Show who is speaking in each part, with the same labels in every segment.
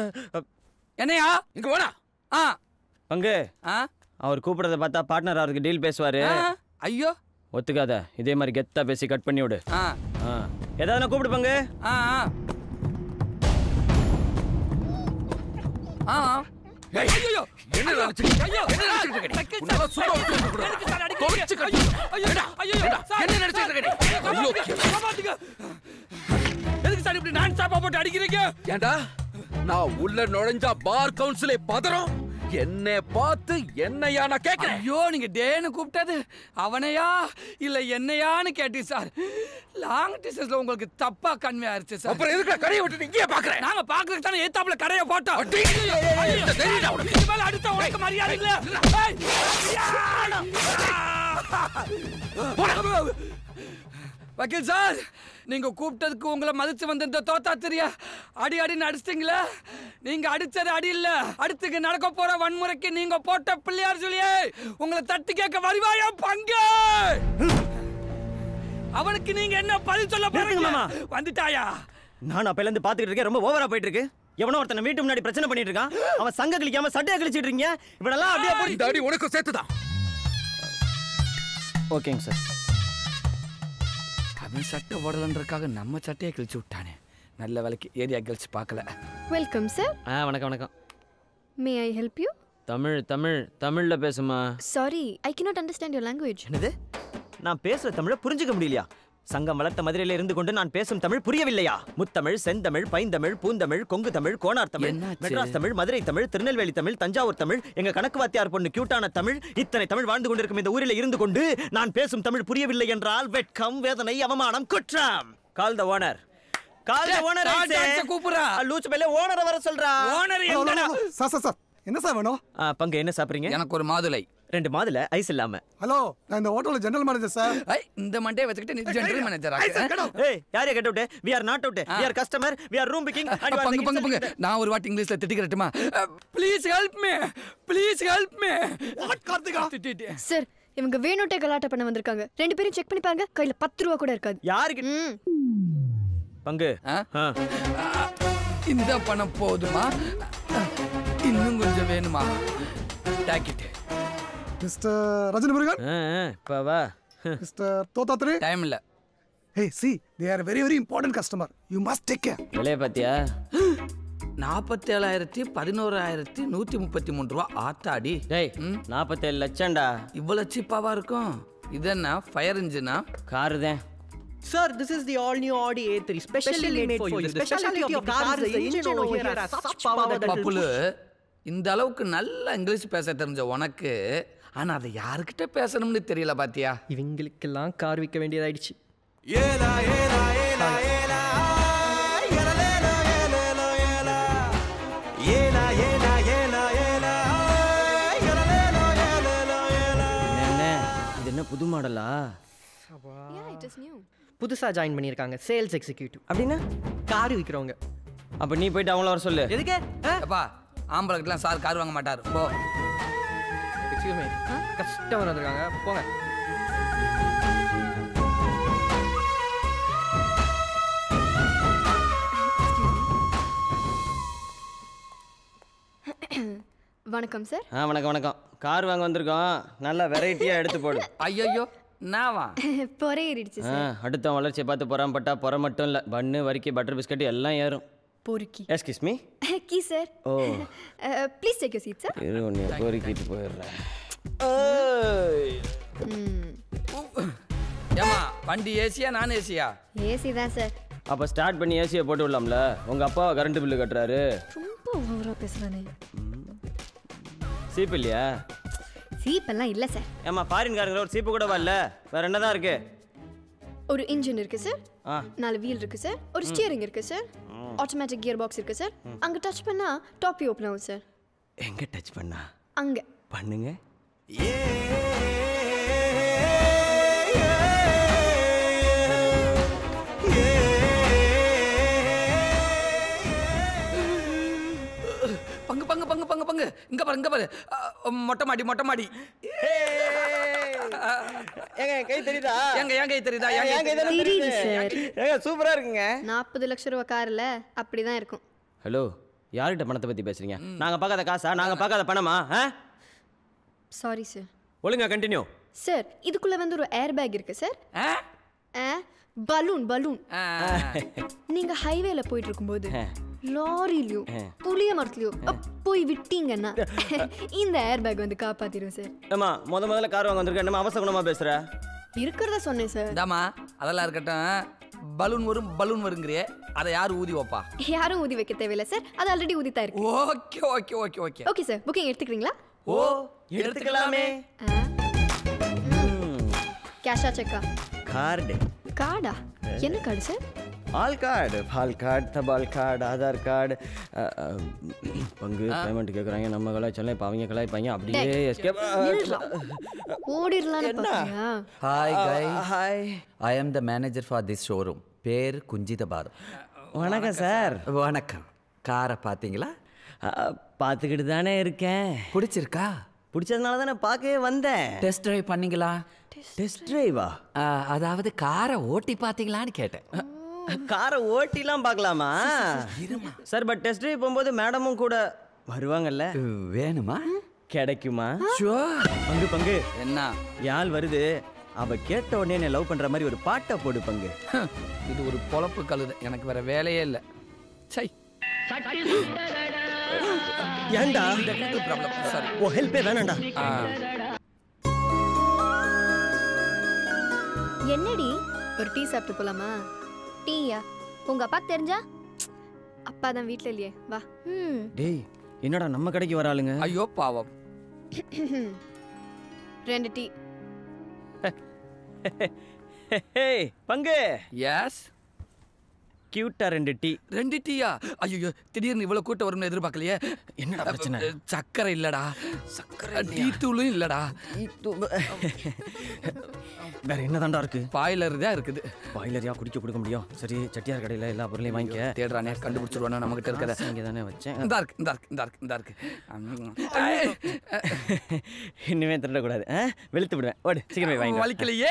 Speaker 1: என்னையா
Speaker 2: இங்க வாடா
Speaker 1: ஆ
Speaker 3: பங்கு
Speaker 1: ஆ
Speaker 3: அவர் கூப்பிடுறத பார்த்தா பார்ட்னர் அவருக்கு டீல் பேசுவாரு
Speaker 1: ஆ, ஐயோ
Speaker 3: ஒத்துக்காத இதே மாதிரி கெத்தா பேசி கட் பண்ணி விடு
Speaker 1: ஆ
Speaker 3: ஆ ஏதாவது நான் கூப்பிடு பங்கு
Speaker 1: ஆ ஆ. ஆ ஆ.
Speaker 2: ஏய்,
Speaker 1: ஐயோ
Speaker 2: என்ன நினைச்சிட்டு
Speaker 1: ஐயோ
Speaker 2: என்ன நினைச்சிட்டு இருக்க நீ?
Speaker 1: செகண்ட்
Speaker 2: உன்னால
Speaker 1: சார்.
Speaker 2: சும்மா விட்டு கொடுக்க கூடாது.
Speaker 1: எதுக்கு சார் அடிக்கிறீங்க?
Speaker 2: தொலைச்சு கட்டி.
Speaker 1: ஐயோ,
Speaker 2: ஏடா,
Speaker 1: ஐயோ,
Speaker 2: ஏடா,
Speaker 1: சார்,
Speaker 2: என்ன நினைச்சிட்டு இருக்க நீ?
Speaker 1: சார்,
Speaker 2: ஐயோ,
Speaker 1: காப்பாத்துங்க. எதுக்கு சார் இப்படி நான் ஸ்டாப்பா போட்டு அடிக்கிறீங்க
Speaker 2: ஏண்டா நான் உள்ள நுழைஞ்சா பார் கவுன்சிலே பதறும் என்னை பார்த்து என்னையா நான் கேட்கிறேன்
Speaker 1: ஐயோ நீங்க டேன்னு கூப்பிட்டது அவனையா இல்ல என்னையான்னு கேட்டி சார் லாங் டிஸ்டன்ஸ்ல உங்களுக்கு தப்பா கன்வே ஆயிருச்சு சார்
Speaker 2: அப்புறம் எதுக்கு கரையை விட்டு இங்கேயே பாக்குறேன்
Speaker 1: நாங்க பாக்குறதுக்கு தானே ஏத்தாப்புல கரைய போட்டோம்
Speaker 2: அடி.
Speaker 1: ஐயோ, ஐயோ,
Speaker 2: இந்த தைரியம்டா உனக்கு.
Speaker 1: இதுக்கு மேல அடுத்த உனக்கு மரியாதை இல்ல ஏய், வக்கீல் சார் நீங்க கூப்பிட்டதுக்கு உங்களை மதிச்சு வந்த இந்த தோத்தா தெரியா அடி அடின்னு அடிச்சிட்டீங்களே நீங்க அடிச்சது அடி இல்ல அடுத்துக்கு நடக்க போற வன்முறைக்கு நீங்க போட்ட பிள்ளையார் சொல்லியே உங்களை தட்டி கேட்க வருவாயா பங்கு அவனுக்கு நீங்க என்ன பதில் சொல்ல போறீங்க
Speaker 3: நிறுத்துங்க மாமா.
Speaker 1: வந்துட்டாயா
Speaker 3: நான் அப்பையில இருந்து பாத்துக்கிட்டு இருக்கேன் ரொம்ப ஓவரா போயிட்டு இருக்கு எவனோ ஒருத்தனை வீட்டு முன்னாடி பிரச்சனை பண்ணிட்டு இருக்கான் அவன் சங்க கிழிக்காம சட்டையை கிழிச்சிட்டு இருக்கீங்க இவனெல்லாம் அப்படியே போடி
Speaker 2: இந்த அடி உனக்கு சேர்த்துதான்
Speaker 3: ஓகேங்க சார்
Speaker 1: அவன் சட்டை போடலன்றக்காக நம்ம சட்டையை கிழிச்சு விட்டானே நல்ல வேலைக்கு ஏரியா கேர்ள்ஸ் பார்க்கல
Speaker 4: வெல்கம் சார்
Speaker 3: ஆ வணக்கம் வணக்கம்
Speaker 4: may I help you
Speaker 3: Tamil Tamil தமிழ்ல பேசுமா
Speaker 4: sorry I cannot understand your language
Speaker 3: என்னது நான் பேசுற தமிழை புரிஞ்சுக்க முடியலையா சங்கம் வளர்த்த மதுரையில இருந்து கொண்டு நான் பேசும் தமிழ் புரியவில்லையா முத்தமிழ் செந்தமிழ் பைந்தமிழ் பூந்தமிழ் கொங்கு தமிழ் கோனார் தமிழ்
Speaker 1: என்னாச்சு?
Speaker 3: மெட்ராஸ் தமிழ் மதுரை தமிழ் திருநெல்வேலி தமிழ் தஞ்சாவூர் தமிழ் எங்க கணக்கு வாத்தியார் பொண்ணு கியூட்டான தமிழ் இத்தனை தமிழ் வாழ்ந்து கொண்டிருக்கும் இந்த ஊரில் இருந்து கொண்டு நான் பேசும் தமிழ் புரியவில்லை என்றால் வெட்கம் வேதனை அவமானம் குற்றம் கால் த ஓனர் கால் த
Speaker 1: டேய்,
Speaker 3: ஓனர்
Speaker 1: call the doctor கூப்பிடுறா.
Speaker 3: லூச்சு மேல ஓனரை வர சொல்றா
Speaker 1: ஓனர்
Speaker 5: ஹலோ, ஹலோ,
Speaker 1: எங்கடா
Speaker 5: ஹலோ. சார் சார் சார் என்ன சார் வேணும்
Speaker 3: ஆ, பங்கு என்ன சாப்பிடுறீங்க
Speaker 1: எனக்கு ஒரு மாதுளை
Speaker 3: ரெண்டு மாதுல ஐஸ் இல்லாம
Speaker 5: ஹலோ நான் இந்த ஹோட்டலில் ஜெனரல் மேனேஜர் சார்
Speaker 1: ஐ இந்த மண்டே வச்சுக்கிட்டு நீ ஜெனரல் மேனேஜர்
Speaker 3: ஏய் யாரையா cut out we are not out we are customer we are room booking
Speaker 1: பங்கு பங்கு பங்கு நான் ஒரு வாட்டி இங்கிலீஷ்ல திட்டிக்கிறட்டுமா please help me please help me
Speaker 5: what Karthika
Speaker 1: திட்டிட்டு
Speaker 4: சார் இவங்க வேணுட்டே கலாட்டா பண்ண வந்திருக்காங்க ரெண்டு பேரும் செக் பண்ணி பாருங்க கையில பத்து ரூபா கூட இருக்காது
Speaker 3: யாருக்கு
Speaker 4: ம்
Speaker 3: பங்கு
Speaker 1: ஆ?
Speaker 3: ஆ.
Speaker 1: இந்த பணம் போதுமா இன்னும் கொஞ்சம் வேணுமா டாக்கிட்டு
Speaker 5: மிஸ்டர் ரஜினி முருகன்
Speaker 3: ஆ, ஆ, இப்ப வா
Speaker 5: மிஸ்டர் தோத்தாத்ரி
Speaker 1: டைம் இல்ல
Speaker 5: hey see they are very very important customer you must take care
Speaker 3: விலைய பாத்தியா
Speaker 1: நாற்பத்தி ஏழாயிரத்தி பதினோராயிரத்தி நூத்தி முப்பத்தி மூணு ரூபா ஆத்தாடி
Speaker 3: டேய்
Speaker 1: ம்.
Speaker 3: நாற்பத்தேழு லட்சம்டா
Speaker 1: இவ்வளவு சீப்பாவா இருக்கும் இது என்ன ஃபயர் இன்ஜினா
Speaker 3: காரு தான்
Speaker 6: Sir, this is the all-new Audi A3, specially, made, for you. The specialty of the car is the engine over here has such power that it will
Speaker 1: பப்புலு இந்த அளவுக்கு நல்ல இங்கிலீஷ் பேச தெரிஞ்ச உனக்கு ஆனா அதை யாருக்கிட்ட பேசணும்னு தெரியல பாத்தியா
Speaker 6: இவங்களுக்கெல்லாம் கார் விற்க வேண்டியதாயிடுச்சு
Speaker 3: என்ன இது என்ன புது மாடலா
Speaker 4: யா இட் இஸ் நியூ
Speaker 6: புதுசா ஜாயின் பண்ணியிருக்காங்க சேல்ஸ் எக்ஸிக்யூட்டிவ்
Speaker 3: அப்படின்னா
Speaker 6: கார் விற்கிறவங்க
Speaker 3: அப்ப நீ போயிட்டு அவங்கள வர சொல்லு
Speaker 6: எதுக்கு
Speaker 1: அப்பா ஆம்பளைக்கெல்லாம் சார் கார் வாங்க மாட்டார் போ
Speaker 6: எக்ஸ்கியூஸ் மீ கஸ்டமர் வந்திருக்காங்க போங்க
Speaker 4: வணக்கம் சார்
Speaker 3: ஆ வணக்கம் வணக்கம் கார் வாங்க வந்திருக்கோம் நல்லா வெரைட்டியா எடுத்து போடு
Speaker 1: ஐயோ நாவா
Speaker 4: பொறை ஏறிடுச்சு
Speaker 3: ஆ அடுத்த வளர்ச்சியை பார்த்து பொறாமப்பட்டா பொற மட்டும் இல்ல பன்னு வரிக்கி பட்டர் பிஸ்கட் எல்லாம் ஏறும்
Speaker 4: பொறுக்கி
Speaker 3: எஸ்கிஸ் மீ
Speaker 4: கீ sir
Speaker 3: oh
Speaker 4: please take you seat sir
Speaker 3: இரு உன்னை பொறுக்கிட்டு போயிடுறேன்
Speaker 1: ஏமா வண்டி ஏசியா நான் ஏசியா
Speaker 4: ஏசி தான் சார்
Speaker 3: அப்ப ஸ்டார்ட் பண்ணி ஏசியை போட்டு விடலாம்ல உங்க அப்பா கரண்ட் பில்லு கட்டுறாரு
Speaker 4: ரொம்ப ஓவரா பேசுறானே
Speaker 3: சீப் இல்லையா
Speaker 4: சீப்பெல்லாம் இல்லை சார்
Speaker 3: ஏமா ஃபாரின்காரங்க ஒரு சீப்பு கூட வரல வேற என்னதான் இருக்கு
Speaker 4: ஒரு இன்ஜின் இருக்கு சார்
Speaker 3: ஆ
Speaker 4: நாலு வீல் இருக்கு சார் ஒரு ஸ்டியரிங் இருக்கு சார் ஆட்டோமேட்டிக் கியர் பாக்ஸ் இருக்கு சார் அங்க டச் பண்ணா டாப் ஓப்பன் ஆகும் சார்
Speaker 3: எங்க டச் பண்ணா
Speaker 4: அங்க
Speaker 3: பண்ணுங்க
Speaker 1: பங்கு பங்கு பங்கு பங்கு பங்கு இங்க பாரு இங்க பாரு அ, மொட்டை மாடி மொட்டை மாடி
Speaker 3: ஏங்க கை தெரியுதா
Speaker 1: எங்க என் கை தெரியுதா என் கை
Speaker 3: ஏன் கை
Speaker 1: தெரியுதா?
Speaker 3: தானே
Speaker 4: தெரியுது
Speaker 3: தெரியுது?
Speaker 4: சார்.
Speaker 3: ஏங்க சூப்பரா இருக்குங்க
Speaker 4: நாற்பது லட்ச ரூபா கார்ல அப்படிதான் இருக்கும்
Speaker 3: ஹலோ யார்கிட்ட பணத்தை பத்தி பேசுறீங்க நாங்க பார்க்காத காசா நாங்க பார்க்காத பணமா ஆ?
Speaker 4: சாரி சார்
Speaker 3: ஒழுங்கா கண்டினியூ
Speaker 4: சார் இதுக்குள்ள வந்து ஒரு ஏர் பேக் இருக்கு சார்
Speaker 1: ஆ?
Speaker 4: பலூன் பலூன்
Speaker 1: ஆ.
Speaker 4: நீங்க ஹைவேல போயிட்டு இருக்கும்போது லாரிலயோ புளிய மரத்துலயோ அப் போய் விட்டீங்கன்னா இந்த ஏர் பேக் வந்து காப்பாத்திரும் சார்
Speaker 3: ஏமா முத முதல்ல கார் வாங்க வந்திருக்க நம்ம அவசகுணமா பேசுற
Speaker 4: இருக்கிறத சொன்னேன் சார்
Speaker 1: இந்தாம்மா அதெல்லாம் இருக்கட்டும் பலூன் வரும் பலூன் வருங்கிறியே அதை யார் ஊதி வைப்பா
Speaker 4: யாரும் ஊதி வைக்க தேவையில்ல சார் அது ஆல்ரெடி ஊதித்தா இருக்கு
Speaker 1: okay okay okay okay
Speaker 4: okay sir booking எடுத்துக்கிறீங்களா
Speaker 3: ஓ எடுத்துக்கலாமே
Speaker 4: கேஷா செக்கா
Speaker 3: கார்டு
Speaker 4: கார்டா என்ன கார்டு சார்
Speaker 3: ஆல் கார்டு பால் கார்டு தபால் கார்டு ஆதார் கார்டு பங்கு பேமெண்ட் கேட்குறாங்க நம்ம கலாய்ச்சலாம் இப்போ அவங்க கலாய்ப்பாங்க அப்படியே எஸ்கேப்
Speaker 4: ஓடிடலான்னு பாத்தியா
Speaker 7: hi guys
Speaker 3: hi
Speaker 7: I am the manager for this showroom பேர் குஞ்சித பாதம்
Speaker 3: வணக்கம் சார்
Speaker 7: வணக்கம் காரை பார்த்தீங்களா
Speaker 3: பார்த்துக்கிட்டு தானே இருக்கேன்
Speaker 7: பிடிச்சிருக்கா
Speaker 3: பிடிச்சதுனால தானே பார்க்கவே வந்தேன்
Speaker 7: டெஸ்ட் டிரைவ் பண்ணீங்களா
Speaker 3: டெஸ்ட் டிரைவா
Speaker 7: ஆ, அதாவது காரை ஓட்டி பார்த்தீங்களான்னு கேட்டேன்
Speaker 3: காரை ஓட்டிலாம் பார்க்கலாமா சார் பட் டெஸ்ட் டிரைவ் போகும்போது மேடமும் கூட வருவாங்கல்ல
Speaker 7: வேணுமா
Speaker 3: கிடைக்குமா
Speaker 7: Sure.
Speaker 3: பங்கு பங்கு
Speaker 1: என்ன
Speaker 3: யாழ் வருது அவ கேட்ட உடனே என்னை லவ் பண்ற மாதிரி ஒரு பாட்டை போடு பங்கு
Speaker 1: இது ஒரு பொழப்பு கழுது எனக்கு வேற வேலையே இல்லை சை
Speaker 3: ஏன்டா
Speaker 1: ப்ராப்ளம் சாரி
Speaker 3: ஓ ஹெல்ப்பே வேணாண்டா
Speaker 8: என்னடி
Speaker 4: ஒரு டீ சாப்பிட்டு போலாமா
Speaker 8: டீயா உங்க அப்பாக்கு தெரிஞ்சா
Speaker 4: அப்பா தான் வீட்ல இல்லையே வா
Speaker 8: ம்
Speaker 3: டேய் என்னடா நம்ம கடைக்கு வராளுங்க
Speaker 1: ஐயோ பாவம்
Speaker 4: ரெண்டு டீ
Speaker 3: ஹே பங்கு
Speaker 1: எஸ்
Speaker 3: கியூட்டா ரெண்டு டீ
Speaker 1: ரெண்டு டீயா ஐயோ திடீர்னு இவ்வளவு கூட்டம் வரும்னு எதிர்பார்க்கலையே
Speaker 3: என்னடா பிரச்சனை
Speaker 1: சக்கரை இல்லடா சக்கரை டீ தூளும் இல்லடா
Speaker 3: வேற என்னதான்டா இருக்கு
Speaker 1: பாய்லர் தான் இருக்குது
Speaker 3: பாய்லரியா குடிக்க கொடுக்க முடியும் சரி செட்டியார் கடையில எல்லா பொருளையும் வாங்கிக்க
Speaker 1: தேடுறானே கண்டுபிடிச்சிருவானா நம்ம கிட்ட இருக்கிறத
Speaker 3: இங்கே தானே வச்சேன்
Speaker 1: இந்தா இருக்கு இந்தா இருக்கு இந்தா இருக்கு இந்தா இருக்கு உம். ஐய்,
Speaker 3: இன்னுமே திருடக்கூடாது ஆ? வெளுத்து விடுவேன் ஓடு சீக்கிரம் வாங்கி
Speaker 1: வலிக்கலையே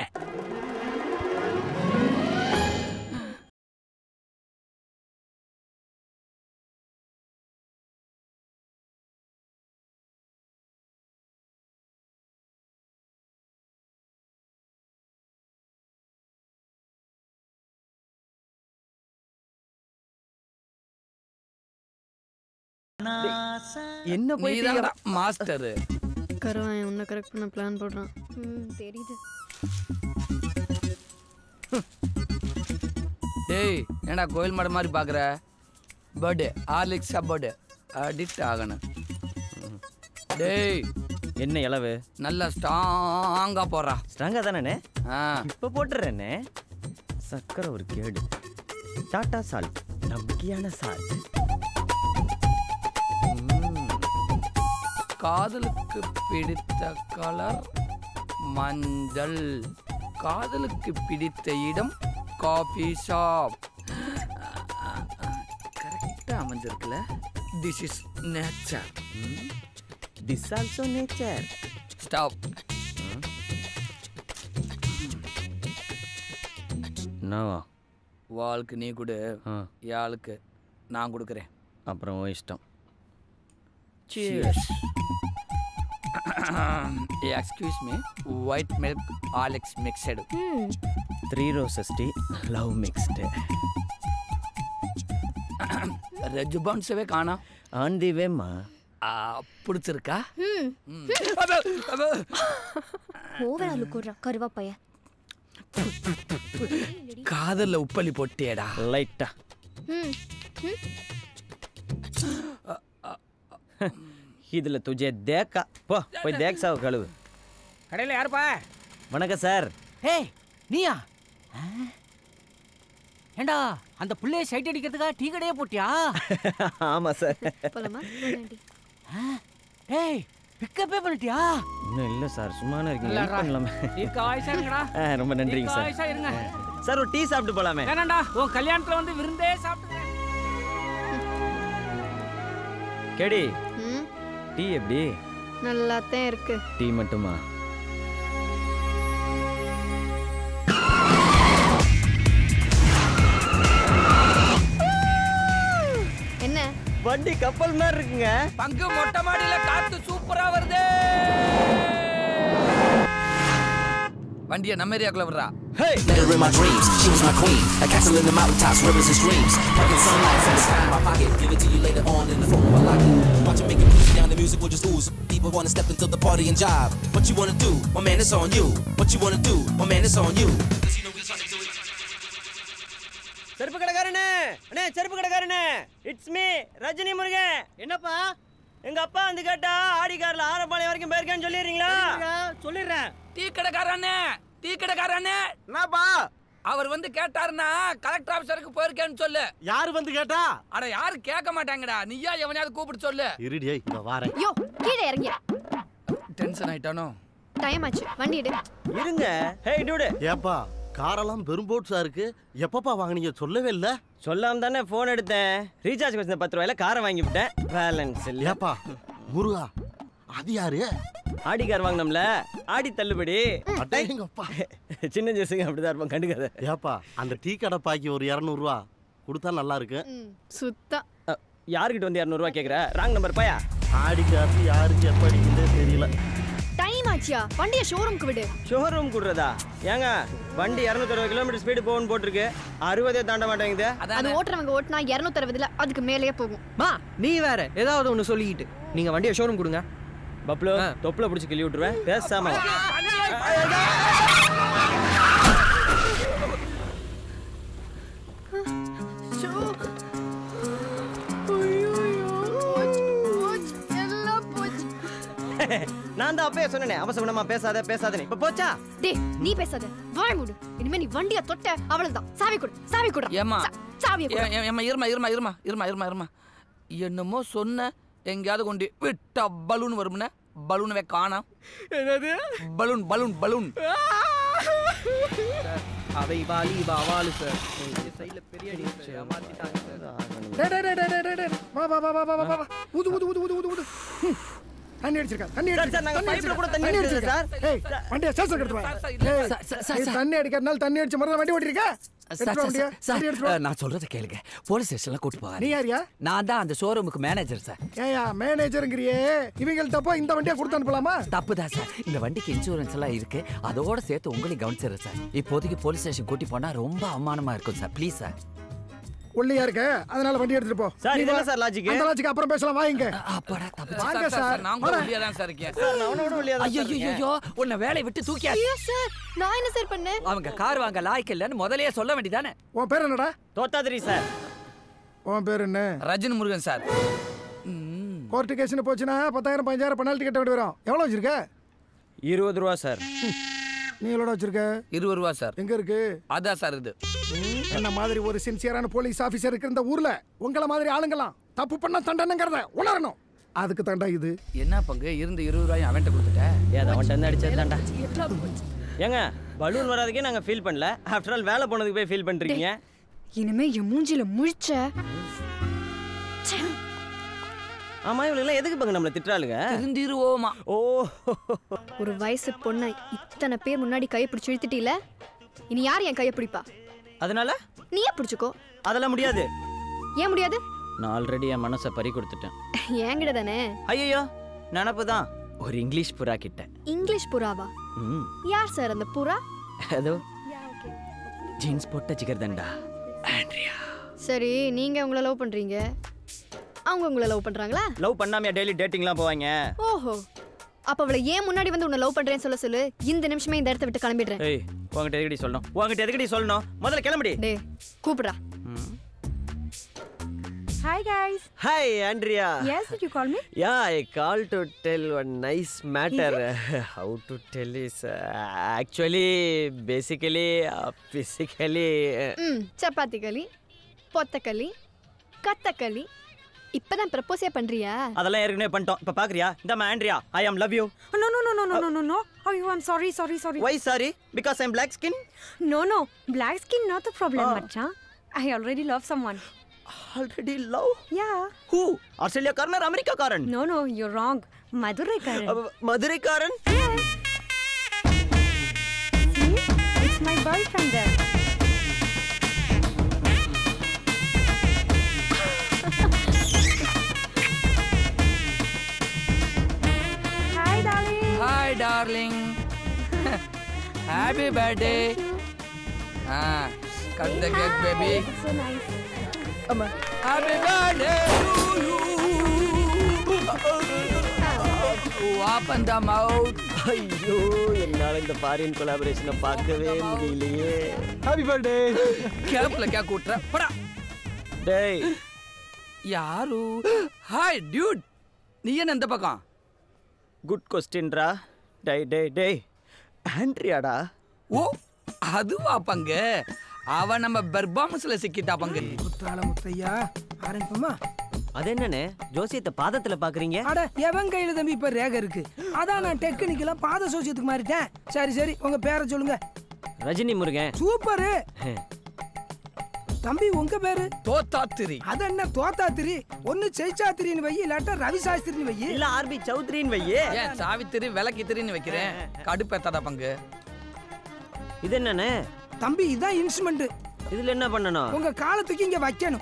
Speaker 3: என்ன போய்
Speaker 1: நீதான்டா மாஸ்டர்
Speaker 4: கருவான் உன்னை கரெக்ட் பண்ண பிளான் போடுறான்
Speaker 8: ம் தெரியுது
Speaker 1: டேய் ஏன்டா கோயில் மாடு மாதிரி பாக்குற பர்த்டே ஆர்லிக்ஸா பர்த்டே அடிக்ட் ஆகணும் டேய்
Speaker 3: என்ன இளவு
Speaker 1: நல்லா ஸ்ட்ராங்கா போடுறா
Speaker 3: ஸ்ட்ராங்கா தானே
Speaker 1: ஆ
Speaker 3: இப்ப போட்டுறேனே சக்கரை ஒரு கேடு டாடா சால்ட் நம்பிக்கையான சால்ட்
Speaker 1: காதலுக்கு பிடித்த கலர் மஞ்சள் காதலுக்கு பிடித்த இடம் காஃபி ஷாப் கரெக்டாக அமைஞ்சிருக்குல்ல this is nature
Speaker 3: this also nature
Speaker 1: stop
Speaker 3: என்னவா
Speaker 1: வாளுக்கு நீ கொடு
Speaker 3: ஆ
Speaker 1: யாளுக்கு நான் கொடுக்குறேன்
Speaker 3: அப்புறம் உன் இஷ்டம்
Speaker 1: Cheers. Excuse me white milk ஆலிக்ஸ் மிக்சடு
Speaker 8: ம்
Speaker 3: three roses tea love mixed
Speaker 1: ரெஜ் பவுன்ஸவே காணோம்
Speaker 3: ஆன் தி வேம்மா
Speaker 1: ஆ, பிடிச்சிருக்கா
Speaker 8: ம்
Speaker 1: ம். அப்ப, அப்ப.
Speaker 8: ஓவரா லுக்குறா கருவாப்பைய
Speaker 1: காதல்ல உப்பள்ளி போட்டியேடா
Speaker 3: லைட்டா
Speaker 8: ம்
Speaker 3: இதுல துஜே தேக்கா போ போய் தேக் சாவு கழுவு
Speaker 6: கடையில் யாருப்பா
Speaker 3: வணக்கம் சார்
Speaker 6: ஏய் நீயா ஆ? ஏண்டா அந்த பிள்ளைய சைட் அடிக்கிறதுக்காக டீ கடையே போட்டியா
Speaker 3: ஆமா சார்
Speaker 4: போலாமா
Speaker 6: ஆ? ஏய் பிக்கப்பே பண்ணிட்டியா
Speaker 3: இன்னும் இல்ல சார் சும்மானே இருக்கீங்க help பண்ணலாமே
Speaker 6: இருக்க ஆயுசா இருங்கடா
Speaker 3: ஆ, ரொம்ப நன்றிங்க
Speaker 6: இருக்க
Speaker 3: சார்
Speaker 6: ஆயுசா இருங்க
Speaker 3: சார் ஒரு டீ சாப்பிட்டு போலாமே
Speaker 6: வேணாண்டா உன் கல்யாணத்துல வந்து விருந்தே சாப்பிட்டுக்கிறேன்
Speaker 3: கேடி
Speaker 4: ம்
Speaker 3: டீ எப்படி
Speaker 4: நல்லாத்தான் இருக்கு
Speaker 3: டீ மட்டுமா
Speaker 4: என்ன
Speaker 3: வண்டி கப்பல் மாதிரி இருக்குங்க
Speaker 1: பங்கு மொட்டை மாடியில காத்து சூப்பரா வருது வண்டியை நம்ம ஏரியாக்குள்ள விடுறா
Speaker 9: Met her in my dreams, she was my queen. A castle in the mountaintops, rivers and streams. Fucking sunlight from the sky in my pocket. Give it to you later on in the form of a locket. Watch it make it easy down, the music will just ooze. People wanna step into the party and jive. What you wanna do? My man, it's on you. What you wanna do? My man, it's on you.
Speaker 3: செருப்பு கடைக்காரனே அண்ணே செருப்பு கடைக்காரனே it's me Rajini Murugan என்னப்பா எங்க அப்பா வந்து கேட்டா ஆடி கார்ல ஆரப்பாளையம் வரைக்கும் போயிருக்கேன்னு சொல்லிடுறீங்களா சொல்லிடுறேன்
Speaker 1: டீ கடைக்காரண்ணே டீ கடைக்காரண்ணே
Speaker 3: என்னப்பா
Speaker 1: அவர் வந்து கேட்டாருன்னா கலெக்டர் ஆபீசருக்கு போயிருக்கேன்னு சொல்லு
Speaker 10: யாரு வந்து கேட்டா
Speaker 1: அட யாரும் கேட்க மாட்டாங்கடா நீயா எவனையாவது கூப்பிட்டு சொல்லு
Speaker 10: இருடியே இந்த வாரேன்
Speaker 4: யோ கீழே இறங்கிய
Speaker 1: டென்ஷன் ஆயிட்டானோ
Speaker 4: டைம் ஆச்சு வண்டி எடு
Speaker 3: இருங்க ஹே டூடு
Speaker 10: ஏப்பா காரெல்லாம் பெரும்போட்ஸா இருக்கு எப்பப்பா வாங்குனீங்க சொல்லவே இல்ல
Speaker 3: சொல்லாம தானே ஃபோன் எடுத்தேன் ரீசார்ஜ் வச்ச பத்து ரூபாயில காரை வாங்கி விட்டேன் பேலன்ஸ் இல்ல
Speaker 10: ஏப்பா முருகா அது யாரு
Speaker 3: ஆடி கார் வாங்கினோம்ல ஆடி தள்ளுபடி
Speaker 10: அடேங்கப்பா
Speaker 3: சின்ன ஜெசுங்க அப்படிதான் இருப்போம் கண்டுக்காத
Speaker 10: ஏப்பா அந்த டீ கடை பாக்கி ஒரு இரநூறுவா கொடுத்தா நல்லா இருக்கு
Speaker 4: சுத்தம்
Speaker 3: அ, யாருக்கிட்ட வந்து இரநூறுவா கேட்குற ராங் நம்பர் பையா
Speaker 10: ஆடி காசு யாருக்கு எப்ப அடிக்குதே தெரியல
Speaker 4: டைம் ஆச்சியா வண்டியை ஷோரூம்க்கு விடு
Speaker 3: ஷோரூம் கூடுறதா ஏங்க வண்டி இரநூத்தறுபது கிலோமீட்டர் ஸ்பீடு போகணும்னு போட்டிருக்கு அறுபதே தாண்ட மாட்டேங்குது
Speaker 4: அது ஓட்டுறவங்க ஓட்டுனா இருநூத்தி அறுபதுல அதுக்கு மேலேயே போகும்
Speaker 6: மா நீ வேற ஏதாவது ஒன்று சொல்லிக்கிட்டு நீங்க வண்டியை ஷோரூம் கொடுங்க
Speaker 3: பப்ளோ தொப்புல பிடிச்சி கிள்ளி விட்டுருவேன் பேசாம வா. நான் தான் அப்பயே சொன்னேனே அவசரமா பேசாத பேசாதே இப்ப போச்சா
Speaker 4: டேய் நீ பேசாத வாய் மூடு இனிமே நீ வண்டியை தொட்ட அவ்வளவுதான் சாவி கொடு சாவி கொடு
Speaker 1: ஏம்மா
Speaker 4: சா- சாவியை கொடு
Speaker 1: ஏ- ஏ- ஏம்மா இருமா இருமா இருமா இருமா இருமா இருமா என்னமோ சொன்ன எங்கேயாவது கொண்டு விட்டா பலூன் வரும்னு பலூனவே காணோம்
Speaker 6: என்னது
Speaker 1: பலூன் பலூன் பலூன்
Speaker 6: அவை வாலி இவ அவாலு சார் சைடுல பெரிய அடி சார் ஏமாத்திட்டாங்க சார்
Speaker 5: டேய், டேய், டேய், டேய், டேய், டேய். வா வா வா வா வா வா வா ஊது ஊது ஊது ஊது ஊது ஊது ஹம். தண்ணி அடிச்சிருக்கா தண்ணி
Speaker 3: சார்,
Speaker 5: அடிச்சிருக்கா
Speaker 3: சார், நாங்க
Speaker 5: தண்ணி
Speaker 3: பைப்ல கூட
Speaker 5: அடிச்சிருக்கா
Speaker 3: தண்ணி
Speaker 5: தண்ணி
Speaker 3: அடிச்சது,
Speaker 5: அடிச்சிருக்கா ஏய் வண்டியை ஸ்டேஷன் எடுத்து வா
Speaker 1: சார், சார், இல்ல,
Speaker 5: ஏய்,
Speaker 1: சார், சார், சார்,
Speaker 5: நீ
Speaker 1: சார்.
Speaker 5: தண்ணி அடிக்கிறதுனால தண்ணி அடிச்ச மாதிரி வண்டி ஓட்டிருக்க எடுத்து வா வண்டியை வண்டி எடுத்து வா
Speaker 11: நான் சொல்றத கேளுங்க போலீஸ் ஸ்டேஷன்ல கூட்டு
Speaker 5: நீ
Speaker 11: போகாதீங்க
Speaker 5: யாரியா
Speaker 11: நான் தான் அந்த ஷோரூமுக்கு மேனேஜர் சார்
Speaker 5: ஏயா மேனேஜருங்கிறியே இவங்கள்ட்ட போய் இந்த வண்டியை கொடுத்து அனுப்பலாமா
Speaker 11: தப்புதான் சார் இந்த வண்டிக்கு இன்சூரன்ஸ் எல்லாம் இருக்கு அதோட சேர்த்து உங்களையும் கவனிச்சிடுறேன் சார் இப்போதைக்கு போலீஸ் ஸ்டேஷன் கூட்டி போனா ரொம்ப அவமானமா இருக்கும் சார் ப்ளீஸ் சார்
Speaker 5: ஒல்லியா இருக்க அதனால வண்டி எடுத்துட்டு போ
Speaker 3: சார்,
Speaker 5: நீ
Speaker 3: இது
Speaker 5: வா.
Speaker 3: என்ன சார் logic?
Speaker 5: அந்த லாஜிக் அப்புறம் பேசலாம் வாங்க
Speaker 11: அப்பாடா தப்பு
Speaker 5: வாங்க
Speaker 1: சார், சார்,
Speaker 5: சார்
Speaker 1: சார், நான் கூட
Speaker 5: வரேன்.
Speaker 1: உள்ளே தான் சார் இருக்கேன்
Speaker 3: சார், நான் அவனை விட வெளியே தான்
Speaker 11: ஐயோ
Speaker 3: சார் இருக்கேன்.
Speaker 11: ஐயோ உன்னை வேலையை விட்டு தூக்கி
Speaker 4: ஐயோ சார் நான் என்ன சார் பண்ணேன்
Speaker 11: அவங்க கார் வாங்க லாய்க்கு இல்லைன்னு முதல்லயே சொல்ல வேண்டியதானே
Speaker 5: உன் பேர் என்னடா
Speaker 3: தோத்தாதிரி சார்
Speaker 5: உன் பேர் என்ன
Speaker 1: ரஜினி முருகன் சார்
Speaker 5: கோர்ட்டு கேஸ்னு போச்சுன்னா பத்தாயிரம் பதினஞ்சாயிரம் பெனால்ட்டி கட்ட வேண்டி வரும் எவ்வளோ வச்சிருக்க
Speaker 3: இருபது ரூபா சார்
Speaker 5: நீ எவ்வளோ வச்சிருக்க
Speaker 1: இருபது ரூபா சார்
Speaker 5: எங்க இருக்கு
Speaker 1: அதான் சார் இது
Speaker 5: என்ன மாதிரி ஒரு சின்சியரான போலீஸ் ஆபீசர் இருக்கிற இந்த ஊர்ல உங்கள மாதிரி ஆளுங்கலாம் தப்பு பண்ண தண்டனைங்கிறத உணரணும் அதுக்கு தண்டா இது
Speaker 1: என்ன பங்கு இருந்து இருபது ரூபாயும் அவன்கிட்ட கொடுத்துட்டேன்
Speaker 3: ஏதா அவன்கிட்ட இருந்து அடிச்சது தான்டா ஏங்க பலூன் வராதுக்கே நாங்க ஃபீல் பண்ணல ஆஃப்டர் ஆல் வேலை போனதுக்கு போய் ஃபீல் பண்றீங்க
Speaker 4: இனிமே என் மூஞ்சில முழிச்ச
Speaker 3: ஆமா இவளுக்கு எதுக்கு பங்க நம்மள திட்டுறாளுங்க
Speaker 1: திருந்திருவோமா
Speaker 3: ஓ
Speaker 4: ஒரு வயசு பொண்ணை இத்தனை பேர் முன்னாடி கையை பிடிச்சி இழுத்துட்டீல இனி யார் என் கையை பிடிப்பா
Speaker 3: அதனால
Speaker 4: நீயே பிடிச்சுக்கோ
Speaker 3: அதெல்லாம் முடியாது
Speaker 4: ஏன் முடியாது
Speaker 3: நான் ஆல்ரெடி என் மனசை பறி கொடுத்துட்டேன்
Speaker 4: என்கிட்ட தானே
Speaker 3: ஐயோ நினப்பு தான் ஒரு இங்கிலீஷ் புறா கிட்ட
Speaker 4: இங்கிலீஷ் புறாவா
Speaker 3: ம்
Speaker 4: யார் சார் அந்த புறா
Speaker 3: ஏதோ ஜீன்ஸ் போட்ட ஜிகர்தண்டா
Speaker 4: சரி நீங்க உங்களை லவ் பண்றீங்க அவங்க உங்களை லவ் பண்றாங்களா
Speaker 3: லவ் பண்ணாமையா டெய்லி டேட்டிங்லாம் போவாங்க
Speaker 4: ஓஹோ அப்ப அவளை ஏன் முன்னாடி வந்து உன்னை லவ் பண்றேன்னு சொல்ல சொல்லு இந்த நிமிஷமே இந்த இடத்த விட்டு கிளம்பிடுறேன்
Speaker 3: ஏய் உங்ககிட்ட எதுக்கடி சொல்லணும் உங்ககிட்ட எதுக்கடி சொல்லணும் முதல்ல கிளம்புடி
Speaker 4: டே கூப்பிடுறா
Speaker 12: Hi guys.
Speaker 3: Hi, Andrea.
Speaker 12: Yes, did you call me?
Speaker 3: Yeah, I called to tell one nice matter. How to tell is uh, actually, basically, uh, physically. Uh,
Speaker 4: ம் சப்பாத்தி களி பொத்தக்களி கத்தக்களி இப்பதான் ப்ரப்போஸே பண்றியா
Speaker 3: அதெல்லாம் ஏற்கனவே பண்ணிட்டோம் இப்போ பார்க்குறியா இந்த Andrea I am love you
Speaker 12: Oh, no, no, no, no, no, no, no, no. Oh, you, I'm sorry, sorry, sorry.
Speaker 3: Why sorry because I'm black skin
Speaker 12: No, no. Black skin, not the problem,
Speaker 3: Ah.
Speaker 12: Macha. I already love someone.
Speaker 3: Already love
Speaker 12: Yeah.
Speaker 3: Who ஆஸ்திரேலியாக்காரன் அமெரிக்காக்காரன்
Speaker 12: No, no, you're wrong. Madurai Karan.
Speaker 3: மதுரைக்காரன்
Speaker 12: See? It's my boyfriend there.
Speaker 1: Darling happy birthday ஆ cut the cake baby
Speaker 12: So nice.
Speaker 1: Happy birthday open the mouth
Speaker 3: ஐயோ என்னால இந்த foreign கொலாபரேஷனை பார்க்கவே முடியலையே
Speaker 1: ஹாப்பி பர்த்டே கேப்ல கே கூட்ற படா
Speaker 3: டேய்
Speaker 1: யாரு ஹாய் டியூட் நீ என்ன இந்த பக்கம்
Speaker 3: குட் கொஸ்டின்ரா டேய் டேய் டேய் ஆண்ட்ரியாடா
Speaker 1: ஓ அதுவா பங்கு அவ நம்ம பெர்பாமஸ்ல சிக்கிட்டா பங்கு
Speaker 13: குத்தால முத்தையா ஆரம்பிப்போமா
Speaker 3: அது என்னண்ணே ஜோசியத்தை பாதத்துல பாக்குறீங்க
Speaker 13: அட எவன் கையில தம்பி இப்ப ரேக இருக்கு அதான் நான் டெக்னிக்கலா பாத சோசியத்துக்கு மாறிட்டேன் சரி சரி உங்க பேரை சொல்லுங்க
Speaker 3: ரஜினி முருகன்
Speaker 13: சூப்பரு தம்பி உங்க பேரு
Speaker 1: தோத்தாத்திரி
Speaker 13: அது என்ன தோத்தாத்திரி ஒன்னு ஜெயிச்சாத்திரின்னு வை இல்லாட்டா ரவி சாஸ்திரின்னு வை
Speaker 3: இல்ல ஆர்பி சௌத்ரின்னு வையே
Speaker 1: ஏன் சாவித்திரி விளக்கித்திரின்னு வைக்கிறேன் கடுப்பேத்தாடா பங்கு
Speaker 3: இது என்னண்ணே
Speaker 13: தம்பி இதான் இன்ஸ்ட்ருமெண்ட்
Speaker 3: இதுல என்ன பண்ணணும்
Speaker 13: உங்க காலத்துக்கு இங்க வைக்கணும்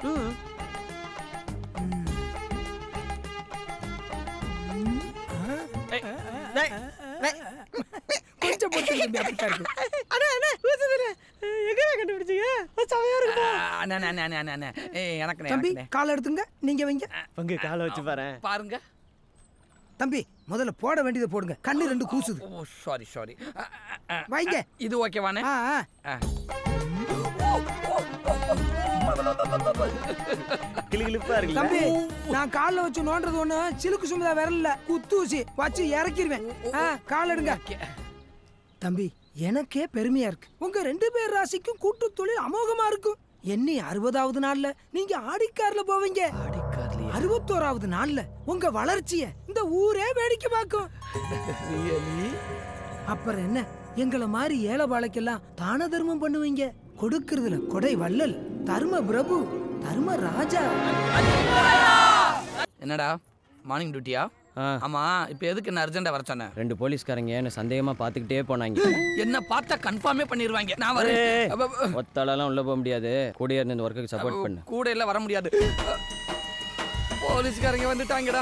Speaker 13: கொஞ்சம் பொறுத்து தம்பி அப்படித்தான் இருக்கு அண்ணா அண்ணா எங்க கண்டுபிடிச்சீங்க சமையா
Speaker 1: அண்ணே, அண்ணே, அண்ணே, அண்ணே, அண்ணே. ஏய், எனக்குண்ணே,
Speaker 13: தம்பி
Speaker 1: எனக்குண்ணே.
Speaker 13: காலை எடுத்துங்க நீங்க வைங்க
Speaker 3: பங்கு காலை வச்சு பாரு
Speaker 1: பாருங்க
Speaker 13: தம்பி முதல்ல போட வேண்டியதை போடுங்க கண்ணு ரெண்டு கூசுது
Speaker 1: ஓ சாரி சாரி
Speaker 13: வைங்க
Speaker 1: இது ஓகேவானே
Speaker 13: ஆ ஆ.
Speaker 1: ஆ.
Speaker 3: கிளுகிளுப்பா இருக்குல்ல
Speaker 13: தம்பி நான் கால்ல வச்சு நோண்டுறது ஒண்ணு சிலுக்கு சுமதா விரல்ல குத்து ஊசி வச்சு இறக்கிருவேன் ஆ, கால் எடுங்க தம்பி எனக்கே பெருமையா இருக்கு உங்க ரெண்டு பேர் ராசிக்கும் கூட்டு தொழில் அமோகமா இருக்கும் எண்ணி அறுபதாவது நாள்ல நீங்க ஆடிக்கார்ல போவீங்க அறுபத்தோராவது நாள்ல உங்க வளர்ச்சிய இந்த ஊரே வேடிக்கை பார்க்கும் அப்புறம் என்ன எங்களை மாதிரி ஏழை பாழைக்கெல்லாம் தான தர்மம் பண்ணுவீங்க கொடுக்கறதுல கொடை வள்ளல் தர்ம பிரபு தர்ம ராஜா
Speaker 1: என்னடா மார்னிங் டியூட்டியா ஆமா இப்போ எதுக்கு என்ன அர்ஜென்டா வர சொன்னேன்
Speaker 3: ரெண்டு போலீஸ்காரங்க என்ன சந்தேகமா பாத்துக்கிட்டே போனாங்க
Speaker 1: என்ன பார்த்தா கன்ஃபார்மே பண்ணிடுவாங்க நான் வரேன் அப்ப- அப்ப-
Speaker 3: ஒத்தாலாம் உள்ள போக முடியாது கூடயே இருந்து இந்த ஒர்க்குக்கு சப்போர்ட் பண்ணு
Speaker 1: கூட எல்லாம் வர முடியாது போலீஸ்காரங்க வந்துட்டாங்கடா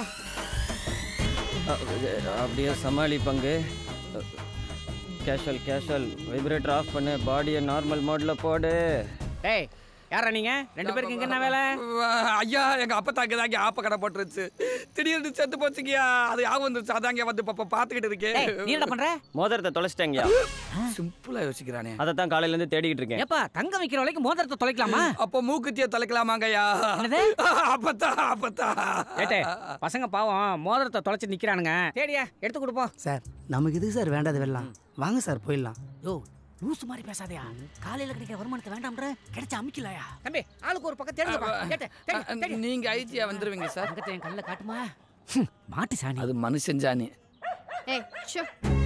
Speaker 3: அ- அப்படியே சமாளி பங்கு கேஷுவல் கேஷுவல் வைப்ரேட்டர் ஆஃப் பண்ணு பாடியை நார்மல் மோட்ல போடு
Speaker 11: டேய் யாரா நீங்க ரெண்டு பேருக்கு இங்க என்ன வேலை
Speaker 1: ஐயா எங்க அப்பத்தாக்கு தாங்க ஆப்ப கடை போட்டுருச்சு திடீர்னு செத்து போச்சுங்கயா அது யாவும் வந்துருச்சு அதாங்க வந்து பாப்பா பாத்துக்கிட்டு இருக்கேன்
Speaker 11: டேய், நீ என்ன பண்ற
Speaker 3: மோதிரத்தை தொலைச்சிட்டேங்க
Speaker 1: சிம்பிளா யோசிக்கிறானே
Speaker 3: அதை தான் காலையில இருந்து தேடிக்கிட்டு இருக்கேன்
Speaker 11: ஏப்பா தங்கம் வைக்கிற வரைக்கும் மோதிரத்தை தொலைக்கலாமா
Speaker 1: அப்போ மூக்குத்திய தொலைக்கலாமாங்கய்யா
Speaker 11: என்னது?
Speaker 1: அப்பத்தா அப்பத்தா
Speaker 11: ஏட்டே பசங்க பாவம் மோதிரத்தை தொலைச்சு நிக்கிறானுங்க தேடியா எடுத்து கொடுப்போம்
Speaker 13: சார் நமக்கு இது சார் வேண்டாத வெல்லாம் வாங்க சார் போயிடலாம்
Speaker 11: யோ லூசு மாதிரி பேசாதயா காலையில கிடைக்கிற வருமானத்தை வேண்டாம்ன்ற கிடைச்ச அமிக்கலையா தம்பி ஆளுக்கு ஒரு பக்கம் தேடுங்கப்பா கேட்டு தேடி தேடி
Speaker 1: நீங்க ஐடியா வந்துருவீங்க சார்
Speaker 11: தங்கத்தை என் கல்ல காட்டுமா மாட்டு சாணி
Speaker 1: அது மனுஷன் ஜானி
Speaker 4: ஏய் ஷோ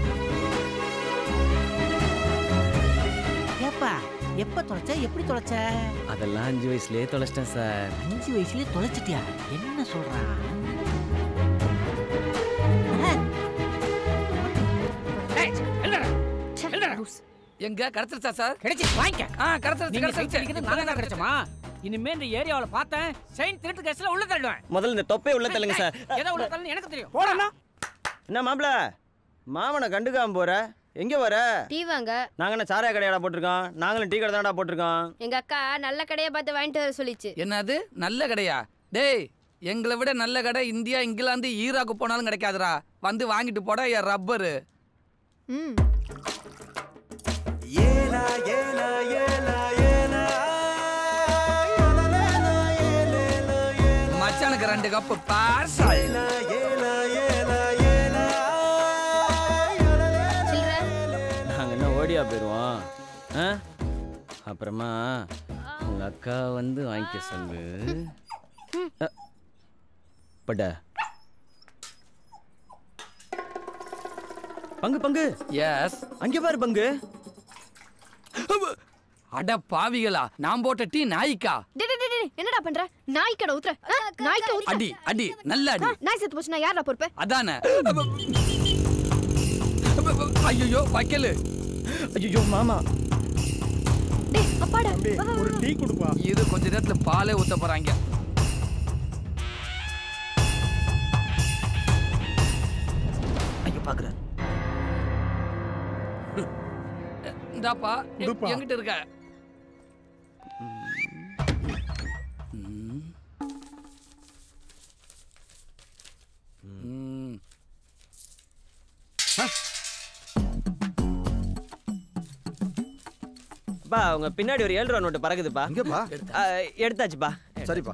Speaker 11: ஏப்பா எப்ப தொலைச்ச எப்படி தொலைச்ச
Speaker 3: அதெல்லாம் அஞ்சு வயசுலயே தொலைச்சிட்டேன் சார்
Speaker 11: அஞ்சு வயசுலயே தொலைச்சிட்டியா என்ன சொல்றான் ஏய், எழுதுடா, எழுதுடா.
Speaker 1: எங்க கிடைச்சிருச்சா சார்
Speaker 11: கிடைச்சு வாங்கிக்க
Speaker 1: ஆ கிடைச்சிருச்சு
Speaker 11: நீங்க
Speaker 1: கிடைச்சிருச்சு
Speaker 11: கிடைச்சிருக்கிறது நாங்க தான் கிடைச்சோமா இனிமே இந்த ஏரியாவுல பார்த்தேன் செயின் திருட்டு கேஸ்ல உள்ள தள்ளுவேன்
Speaker 3: முதல்ல இந்த தொப்பை உள்ள தள்ளுங்க சார்
Speaker 11: எதை உள்ள தள்ளுன்னு எனக்கு தெரியும்
Speaker 13: போடா
Speaker 3: என்ன மாப்பிள மாமனை கண்டுக்காம போற எங்க வர
Speaker 8: டீ வாங்க
Speaker 3: நாங்க என்ன சாராய கடையாடா போட்டிருக்கோம் நாங்களும் டீ கடை தானடா போட்டிருக்கோம்
Speaker 8: எங்க அக்கா நல்ல கடையை பார்த்து வாங்கிட்டு வர சொல்லிச்சு
Speaker 1: என்னது நல்ல கடையா டேய் எங்களை விட நல்ல கடை இந்தியா இங்கிலாந்து ஈராக்கு போனாலும் கிடைக்காதுடா வந்து வாங்கிட்டு போடா என் ரப்பரு
Speaker 4: ம்
Speaker 1: மச்சானுக்கு ரெண்டு கப்பு பார்சல்
Speaker 3: நாங்க என்ன ஓடியா போயிடுவோம் ஆ? அப்புறமா உங்க அக்கா வந்து வாங்கிக்க சொல்லு அ, பட்ட பங்கு பங்கு
Speaker 1: எஸ்
Speaker 3: அங்கே பாரு பங்கு
Speaker 1: அட பாவிகளா நான் போட்ட டீ நாய்க்கா
Speaker 4: டேய் டேய், டேய் டேய், என்னடா பண்ற நாய் கடை ஊத்துற ஆ, நாய் கடை ஊத்துற
Speaker 1: அடி அடி நல்ல அடி
Speaker 4: ஆ, நாய் செத்து போச்சு நான் யாரா பொறுப்பு
Speaker 1: அதானே ஐயோ வைக்கலு
Speaker 3: ஐயோ மாமா
Speaker 4: டேய் அப்பாடா வா, வா, வா.
Speaker 5: டீ கொடுப்பா
Speaker 1: இது கொஞ்ச நேரத்துல பாலே ஊத்த போறாங்க
Speaker 3: ஐயோ பாக்குற
Speaker 1: இந்தாப்பா எ-
Speaker 5: இந்தாப்பா.
Speaker 1: எங்கிட்ட இருக்க ம்.
Speaker 3: பா உங்க பின்னாடி ஒரு ஏழு ரூபா நோட்டு பறக்குதுப்பா
Speaker 14: எங்கப்பா
Speaker 3: ஆ, எடுத்தாச்சுப்பா
Speaker 14: சரிப்பா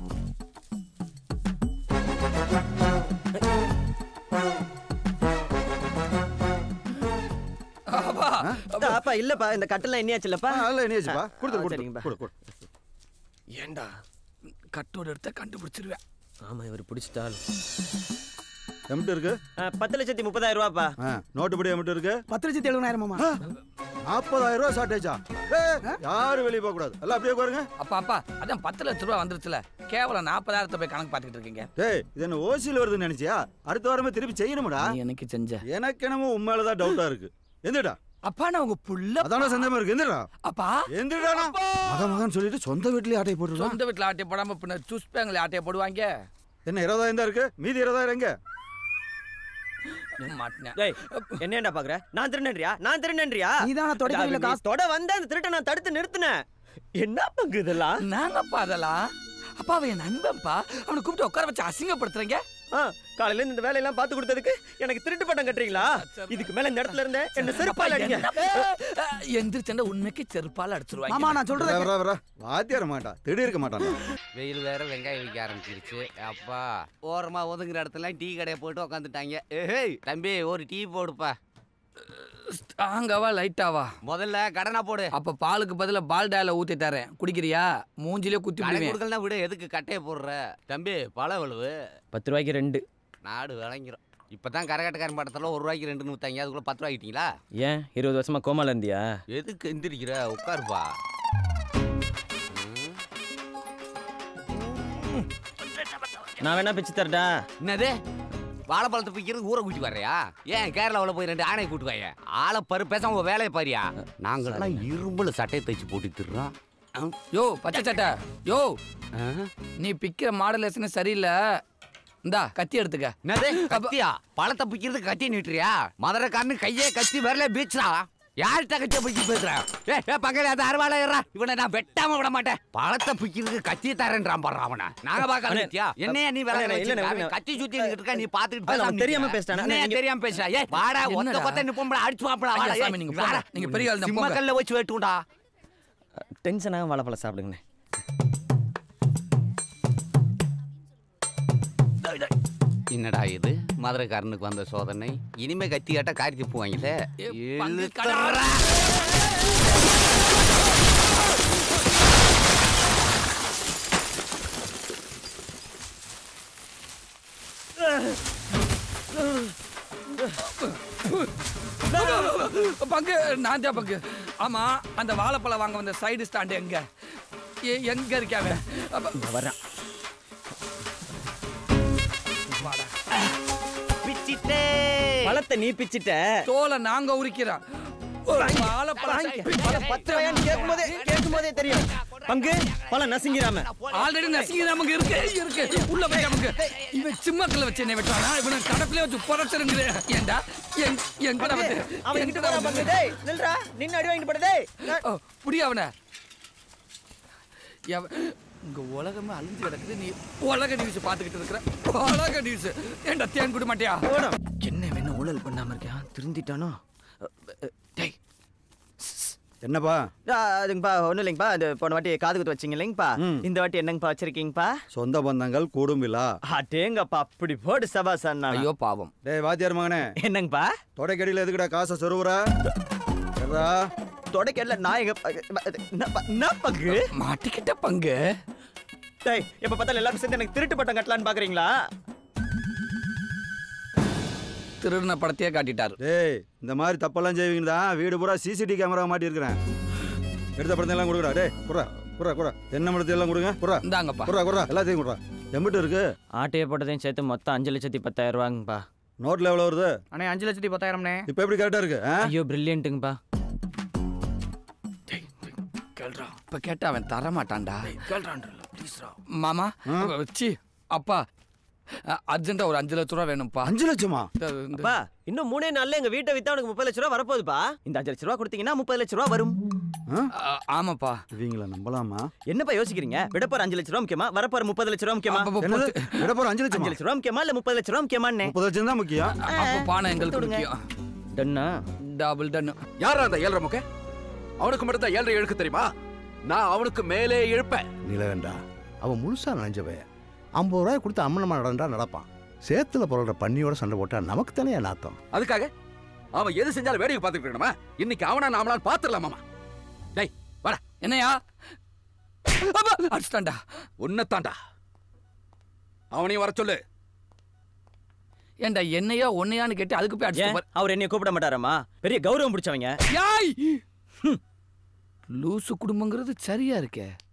Speaker 1: அப்பா
Speaker 3: இதா, அப்பா இல்லப்பா இந்த கட்டெல்லாம் எண்ணியாச்சுல்லப்பா
Speaker 14: அதெல்லாம் எண்ணியாச்சுப்பா
Speaker 3: ஆ,
Speaker 14: கொடுத்துரு
Speaker 3: ஆ,
Speaker 14: கொடுத்துரு
Speaker 3: சரிங்கப்பா.
Speaker 14: கொடு கொடு
Speaker 1: ஏண்டா கட்டோட எடுத்த கண்டுபிடிச்சிருவேன்
Speaker 3: ஆமா இவர் பிடிச்சிட்டால்
Speaker 14: எம்பிட்டு இருக்கு
Speaker 3: பத்து லட்சத்தி முப்பதாயிரம் ரூபாப்பா
Speaker 14: ஆ, நோட்டு படி எம்பிட்டு இருக்கு
Speaker 13: பத்து லட்சத்தி எழுபதாயிரமாமா
Speaker 14: நாற்பதாயிரம் ரூபாய் ஷார்டேஜா யாரும் வெளியே போக கூடாது எல்லாம் அப்படியே உட்காருங்க
Speaker 1: அப்பா அப்பா அதான் பத்து லட்ச ரூபா வந்துருச்சுல கேவலம் நாற்பதாயிரத்தை போய் கணக்கு பார்த்துக்கிட்டு இருக்கீங்க
Speaker 14: டேய் இது என்ன ஓசியில் வருதுன்னு நினைச்சியா அடுத்த வாரமே திருப்பி செய்யணும்டா
Speaker 1: நீ எனக்கு செஞ்ச
Speaker 14: எனக்கு என்னமோ உண்மையில தான் டவுட்டா இருக்கு எந்திரடா
Speaker 1: அப்பா நான் உங்க புள்ள
Speaker 14: அதான சந்தேகமா இருக்கு எந்திரடா
Speaker 1: அப்பா
Speaker 14: எந்திரடா மக மகன் சொல்லிட்டு சொந்த வீட்லயே ஆட்டை போட்டுருக்கான்
Speaker 1: சொந்த வீட்டுல ஆட்டையை போடாம பின்ன சூஸ் பேங்கில் ஆட்டையை போடுவாங்க
Speaker 14: என்ன இருபதாயிரம் தான் இருக்கு மீதி இருபதாயிரம் எங்க
Speaker 1: மாட்டினேன்
Speaker 3: டேய் என்னடா பாக்குற நான் திருடன்றியா நான் திருடன்றியா
Speaker 13: நீதானா தொடக்க கையில காசு
Speaker 3: தொட வந்த அந்த திருட்டை நான் தடுத்து நிறுத்தினேன் என்ன பங்கு இதெல்லாம்
Speaker 1: நாங்கப்பா அதெல்லாம் அப்பா அவன் என் நண்பன்ப்பா அவனை கூப்பிட்டு உட்கார வச்சு அசிங்கப்படுத்துறீங்க
Speaker 3: ஆ, காலையில இருந்து இந்த வேலையெல்லாம் பார்த்து கொடுத்ததுக்கு எனக்கு திருட்டு பட்டம் கட்டுறீங்களா இதுக்கு மேல இந்த இடத்துல இருந்தே என்ன செருப்பால் அடிங்க
Speaker 1: எந்திரிச்சண்ட உண்மைக்கு செருப்பால அடிச்சிருவாங்க
Speaker 13: மாமா நான் சொல்றத
Speaker 14: வரா வரா வாத்தியார மாட்டான் திடீர் இருக்க மாட்டான்
Speaker 15: வெயில் வேற வெங்காயம் விற்க ஆரம்பிச்சிருச்சு அப்பா ஓரமா ஒதுங்குற இடத்துல டீ கடையை போட்டு உக்காந்துட்டாங்க ஏய் தம்பி ஒரு டீ போடுப்பா
Speaker 1: ஸ்ட்ராங்காவா லைட்டாவா
Speaker 15: முதல்ல கடனா போடு
Speaker 1: அப்ப பாலுக்கு பதிலா பால் டயல ஊத்தி தரேன் குடிக்கிறியா மூஞ்சிலே குத்தி
Speaker 15: கடை
Speaker 1: விடுவேன்
Speaker 15: கொடுக்கலாம் விடு எதுக்கு கட்டையை போடுற தம்பி பழ வலுவு
Speaker 3: பத்து ரூபாய்க்கு ரெண்டு
Speaker 15: நாடு விளங்கிரும் இப்பதான் கரகாட்டக்காரன் படத்துல ஒரு ரூபாய்க்கு ரெண்டு நூத்தாங்க அதுக்குள்ள பத்து ரூபாய்க்கிட்டீங்களா
Speaker 3: ஏன் இருபது வருஷமா கோமால இருந்தியா
Speaker 15: எதுக்கு எந்திரிக்கிற உட்காருப்பா
Speaker 3: நான் வேணா பிச்சு தரடா
Speaker 15: என்னது வாழைப்பழத்தை பிக்கிறது ஊரை கூட்டி வர்றியா ஏன் கேரளாவில் போய் ரெண்டு ஆணையை கூட்டு வாங்க ஆளை பரு பேசாம உங்க வேலையை பாரியா நாங்கெல்லாம் இரும்புல சட்டையை தைச்சு போட்டு திருறோம்
Speaker 1: யோ பச்சை சட்டை யோ நீ பிக்கிற மாடலேஷன் சரியில்லை இந்தா கத்தி எடுத்துக்க
Speaker 15: என்னது கத்தியா பழத்தை பிக்கிறது கத்தி நீட்டுறியா மதுரைக்காரனு கையே கத்தி வரல பீச்சுடா யார்கிட்ட கத்திய பிடிச்சி பேசுற ஏ ஏ பங்காளி அது அறுவாலை ஏறா இவனை நான் வெட்டாம விட மாட்டேன் பழத்தை பிக்கிறதுக்கு கத்தி தரேன்றான் பாரு அவனை நாங்க பார்க்க
Speaker 3: அண்ணே,
Speaker 15: கத்தியா என்னையா நீ வேலை
Speaker 3: அண்ணே, இல்லண்ணே,
Speaker 15: வச்சிருக்க?
Speaker 3: இல்லண்ணே.
Speaker 15: அவன் கத்தி சுத்தி நிக்கிட்டு இருக்கா நீ பாத்துக்கிட்டு
Speaker 3: அண்ணே, அவன்
Speaker 15: பேசாம
Speaker 3: தெரியாம
Speaker 15: நிக்கிற.
Speaker 3: பேசிட்டான்.
Speaker 15: என்னையா
Speaker 3: நீங்க-
Speaker 15: தெரியாம பேசுறா ஏ வாடா ஒத்த
Speaker 1: என்னடா?
Speaker 15: கொத்த நிப்போம்ல அடிச்சு வாப்படா
Speaker 1: ஐயா,
Speaker 15: வாடா
Speaker 1: சாமி,
Speaker 15: ஏய்,
Speaker 1: நீங்க
Speaker 15: வாடா.
Speaker 1: போங்க. நீங்க பெரிய ஆள் தான், போங்க.
Speaker 15: சிம்மக்கல்ல வச்சு வெட்டுண்டா
Speaker 3: டென்ஷனாக வாழைப்பழம் சாப்பிடுங்கண்ணே
Speaker 15: என்னடா இது மதுரைக்காரனுக்கு வந்த சோதனை இனிமே கத்தி காட்ட காரி திப்புவாங்களே
Speaker 1: பங்கு
Speaker 15: இழுத்துறா.
Speaker 1: பங்கு நான் தான் பங்கு ஆமா அந்த வாழைப்பழம் வாங்க வந்த சைடு ஸ்டாண்ட் எங்க எ- எங்க இருக்காவ
Speaker 3: வர்றான்
Speaker 15: பிச்சிட்டே
Speaker 3: பழத்தை நீ பிச்சிட்ட
Speaker 1: தோலை நாங்க உரிக்கிறோம் ஒரு வாழைப்பழம்
Speaker 3: பழம் பத்து ரூபாயான்னு கேட்கும்போதே கேட்கும்போதே தெரியும் பங்கு பழம் நசுங்கிறாம
Speaker 1: ஆல்ரெடி நசிங்க நமக்கு இருக்கு இருக்கு உள்ள போய் நமக்கு இவன் சிம்மக்கல்ல வச்சு என்ன வெட்டானா இவனை கடப்பிலே வச்சு புறச்சிருங்குது ஏண்டா எங் எங்கடா வந்து
Speaker 3: அவன் இங்கிட்டு போறான் பங்கு டேய் நில்றா நின்னு அடி வாங்கிட்டு போடு டேய்
Speaker 1: புரிய அவனை எவ- இங்க உலகமே அழிஞ்சு கிடக்குது நீ உலக நியூஸ் பார்த்துக்கிட்டு இருக்கிற உலக நியூஸ் ஏன்டா தேன் குட மாட்டியா என்ன வேணும் ஊழல் பண்ணாம இருக்கான் திருந்திட்டானோ டேய்
Speaker 14: என்னப்பா
Speaker 3: ஆ, அதுங்கப்பா ஒன்றும் இல்லைங்கப்பா அது போன வாட்டி காது குத்து வச்சிங்க இல்லைங்கப்பா இந்த வாட்டி என்னங்கப்பா வச்சிருக்கீங்கப்பா
Speaker 14: சொந்த பந்தங்கள் கூடும் விழா
Speaker 3: அடேங்கப்பா அப்படி போடு சபாஸ் அண்ணா
Speaker 1: ஐயோ பாவம்
Speaker 14: டேய் வாத்தியார் மகனே
Speaker 3: என்னங்கப்பா
Speaker 14: தொடைக்கடியில் எதுக்குடா காசை சொருவுற எர்ரா
Speaker 3: தொடக்கல நான் எங்க என்ன- என்ன பங்கு
Speaker 1: மாட்டிக்கிட்ட பங்கு
Speaker 3: டேய் எப்ப பார்த்தாலும் எல்லாரும் சேர்ந்து எனக்கு திருட்டு பட்டம் கட்டலான்னு பாக்குறீங்களா
Speaker 1: திருடின படத்தையே காட்டிட்டாரு
Speaker 14: டேய் இந்த மாதிரி தப்பெல்லாம் செய்வீங்க தான் வீடு பூரா சிசிடிவி கேமரா மாட்டியிருக்கிறேன் எடுத்த படத்தை எல்லாம் கொடுக்குறா டேய் குறா குறா குறா என்ன படத்தை எல்லாம் கொடுங்க குறா
Speaker 1: இந்தாங்கப்பா
Speaker 14: குறா குறா எல்லாத்தையும் குறா எம்பிட்டு இருக்கு
Speaker 3: ஆட்டையை போட்டதையும் சேர்த்து மொத்தம் அஞ்சு லட்சத்தி பத்தாயிரம் ரூபாங்கப்பா
Speaker 14: நோட்ல எவ்வளவு வருது
Speaker 6: அண்ணே அஞ்சு லட்சத்தி பத்தாயிரம்ண்ணே
Speaker 14: இப்போ எப்படி கரெக்டா இருக்கு ஆ?
Speaker 3: ஐயோ பிரில்லியன்ட்டுங்கப்பா
Speaker 1: கேள்றா இப்ப கேட்டா அவன் தர மாட்டான்டா கேள்றான் மாமா சி அப்பா அர்ஜென்ட்டா ஒரு அஞ்சு லட்ச ரூபா வேணும்ப்பா
Speaker 14: அஞ்சு லட்சமா
Speaker 3: அப்பா இன்னும் மூணே நாள்ல எங்க வீட்டை வித்தா உனக்கு முப்பது லட்ச ரூபா வரப்போகுதுப்பா இந்த அஞ்சு லட்ச ரூபா கொடுத்தீங்கன்னா முப்பது லட்ச ரூபா வரும்
Speaker 1: ஆமாப்பா
Speaker 14: இவங்கள நம்பலாமா
Speaker 3: என்னப்பா யோசிக்கிறீங்க விடப்போற அஞ்சு லட்ச ரூபா முக்கியமா வரப்போற முப்பது லட்ச ரூபா முக்கியமா
Speaker 14: என்னது? விடப்போற அஞ்சு லட்சமா?
Speaker 3: அஞ்சு லட்ச ரூபா முக்கியமா இல்ல முப்பது லட்ச ரூபா முக்கியமான்னு
Speaker 14: முப்பது லட்சம் தான் முக்கியம்
Speaker 1: அப்போ பானை எங்களுக்கு
Speaker 3: கொடுங்க.
Speaker 1: முக்கியம்
Speaker 3: டன்னா
Speaker 1: டபுள் டன்
Speaker 2: யாரா அந்த ஏழரை முக்க அவனுக்கு மட்டும் தான் ஏழரை இழுக்க தெரியுமா நான் அவனுக்கு மேலே இழுப்பேன்
Speaker 16: நிலவேண்டா அவன் முழுசா நினைஞ்சவன் ஐம்பது ரூபாய் கொடுத்து அம்மனமா நடந்தா நடப்பான் சேத்துல புரள்ற பண்ணியோட சண்டை போட்டா நமக்கு தானே நாத்தம்
Speaker 2: அதுக்காக அவன் எது செஞ்சாலும் வேடிக்கை பார்த்துட்டு இருக்கணுமா இன்னைக்கு அவனா நாமளான்னு பாத்துடலாமாமா டேய் வர
Speaker 1: என்னையா அடிச்சிட்டான்டா
Speaker 2: உன்னத்தாண்டா அவனையும் வர சொல்லு
Speaker 1: ஏன்டா என்னையா ஒன்னையான்னு கேட்டு அதுக்கு போய்
Speaker 3: ஏன்
Speaker 1: அடிச்சு
Speaker 3: அவர் என்னைய கூப்பிட மாட்டாராமா பெரிய கௌரவம் பிடிச்சவங்க
Speaker 1: யாய் லூசு குடும்பங்கிறது சரியா இருக்கே